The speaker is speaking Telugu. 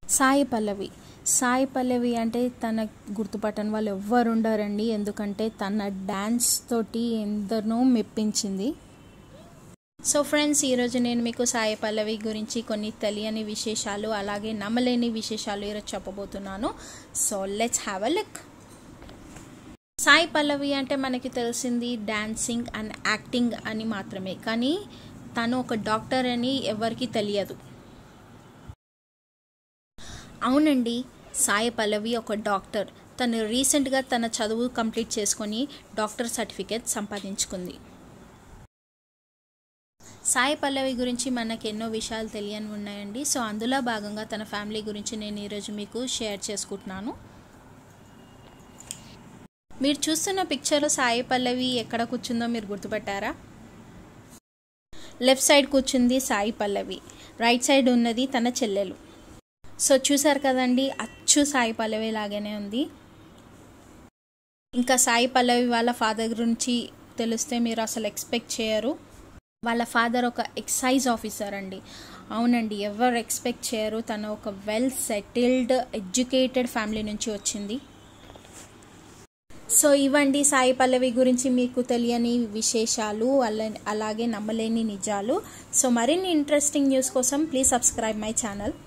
సాయి పల్లవి సాయి పల్లవి అంటే తన గుర్తుపట్టని వాళ్ళు ఎవ్వరు ఉండరండి ఎందుకంటే తన డ్యాన్స్ తోటి ఎందరినో మెప్పించింది సో ఫ్రెండ్స్ ఈరోజు నేను మీకు సాయి పల్లవి గురించి కొన్ని తెలియని విశేషాలు అలాగే నమ్మలేని విశేషాలు ఈరోజు చెప్పబోతున్నాను so let's have a look Sai Pallavi అంటే మనకి తెలిసింది డాన్సింగ్ అండ్ యాక్టింగ్ అని మాత్రమే కానీ తను ఒక డాక్టర్ అని ఎవరికి తెలియదు అవునండి సాయి పల్లవి ఒక డాక్టర్ తను రీసెంట్గా తన చదువు కంప్లీట్ చేసుకొని డాక్టర్ సర్టిఫికేట్ సంపాదించుకుంది సాయి పల్లవి గురించి మనకు ఎన్నో విషయాలు తెలియని ఉన్నాయండి సో అందులో భాగంగా తన ఫ్యామిలీ గురించి నేను ఈరోజు మీకు షేర్ చేసుకుంటున్నాను మీరు చూస్తున్న పిక్చర్లో సాయి పల్లవి ఎక్కడ కూర్చుందో మీరు గుర్తుపట్టారా లెఫ్ట్ సైడ్ కూర్చుంది సాయి పల్లవి రైట్ సైడ్ ఉన్నది తన చెల్లెలు సో చూసారు కదండి అచ్చు సాయి పల్లవి లాగానే ఉంది ఇంకా సాయి పల్లవి వాళ్ళ ఫాదర్ గురించి తెలిస్తే మీరు అసలు ఎక్స్పెక్ట్ చేయరు వాళ్ళ ఫాదర్ ఒక ఎక్సైజ్ ఆఫీసర్ అండి అవునండి ఎవరు ఎక్స్పెక్ట్ చేయరు తను ఒక వెల్ సెటిల్డ్ ఎడ్యుకేటెడ్ ఫ్యామిలీ నుంచి వచ్చింది సో ఇవండి సాయి పల్లవి గురించి మీకు తెలియని విశేషాలు అలా అలాగే నమ్మలేని నిజాలు సో మరిన్ని ఇంట్రెస్టింగ్ న్యూస్ కోసం ప్లీజ్ సబ్స్క్రైబ్ మై ఛానల్